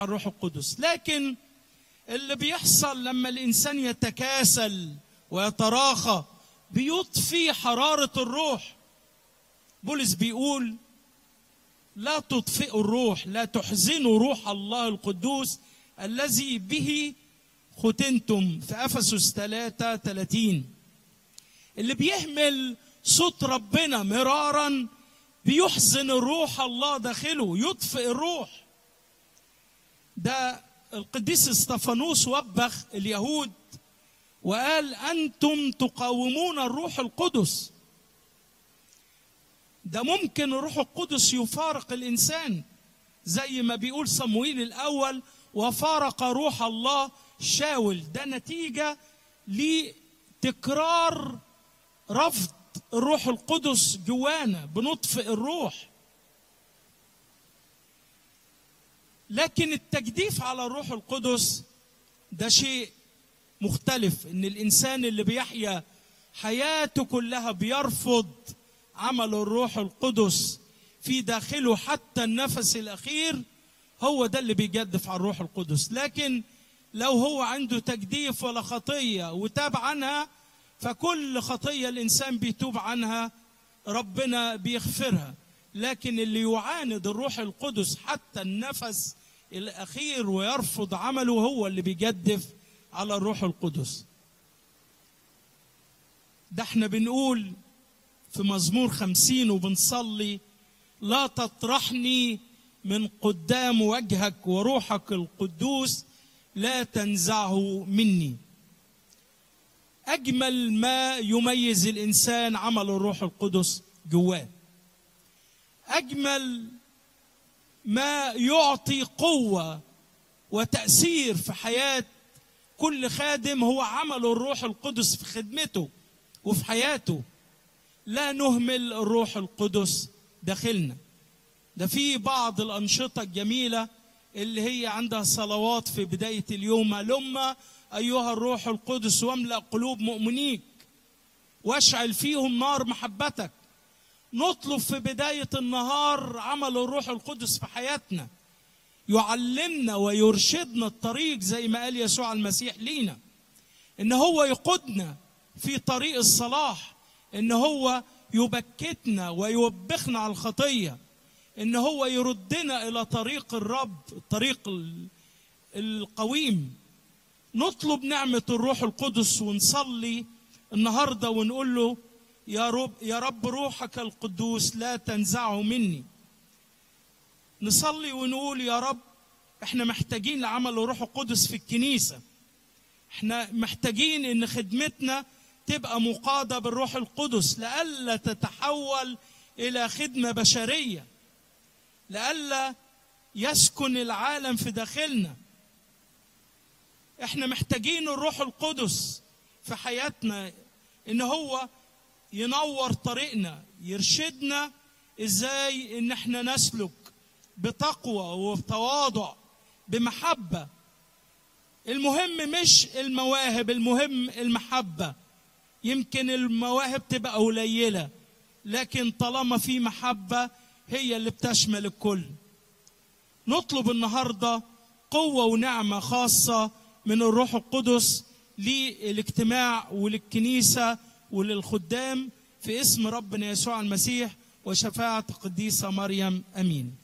الروح القدس لكن اللي بيحصل لما الانسان يتكاسل ويتراخى بيطفي حراره الروح بولس بيقول لا تطفئوا الروح لا تحزنوا روح الله القدوس الذي به ختنتم في افسس 3 30 اللي بيهمل صوت ربنا مرارا بيحزن الروح الله داخله يطفئ الروح ده القديس استفانوس وبخ اليهود وقال انتم تقاومون الروح القدس ده ممكن الروح القدس يفارق الانسان زي ما بيقول صمويل الاول وفارق روح الله شاول ده نتيجه لتكرار رفض الروح القدس جوانا بنطفئ الروح لكن التجديف على الروح القدس ده شيء مختلف ان الانسان اللي بيحيا حياته كلها بيرفض عمل الروح القدس في داخله حتى النفس الاخير هو ده اللي بيجدف على الروح القدس لكن لو هو عنده تجديف ولا خطيه وتاب عنها فكل خطيه الانسان بيتوب عنها ربنا بيغفرها لكن اللي يعاند الروح القدس حتى النفس الاخير ويرفض عمله هو اللي بيجدف على الروح القدس ده احنا بنقول في مزمور خمسين وبنصلي لا تطرحني من قدام وجهك وروحك القدوس لا تنزعه مني اجمل ما يميز الانسان عمل الروح القدس جواه اجمل ما يعطي قوه وتاثير في حياه كل خادم هو عمل الروح القدس في خدمته وفي حياته لا نهمل الروح القدس داخلنا ده في بعض الانشطه الجميله اللي هي عندها صلوات في بدايه اليوم هلم ايها الروح القدس واملا قلوب مؤمنيك واشعل فيهم نار محبتك نطلب في بدايه النهار عمل الروح القدس في حياتنا يعلمنا ويرشدنا الطريق زي ما قال يسوع المسيح لينا ان هو يقودنا في طريق الصلاح ان هو يبكتنا ويوبخنا على الخطيه ان هو يردنا الى طريق الرب الطريق القويم نطلب نعمه الروح القدس ونصلي النهارده ونقول له يا رب يا رب روحك القدوس لا تنزعه مني نصلي ونقول يا رب احنا محتاجين لعمل الروح القدس في الكنيسه احنا محتاجين ان خدمتنا تبقى مقاده بالروح القدس لئلا تتحول الى خدمه بشريه لئلا يسكن العالم في داخلنا احنا محتاجين الروح القدس في حياتنا ان هو ينور طريقنا يرشدنا ازاي ان احنا نسلك بتقوى وبتواضع بمحبه المهم مش المواهب المهم المحبه يمكن المواهب تبقى قليله لكن طالما في محبه هي اللي بتشمل الكل نطلب النهارده قوه ونعمه خاصه من الروح القدس للاجتماع وللكنيسه وللخدام في اسم ربنا يسوع المسيح وشفاعه القديسه مريم امين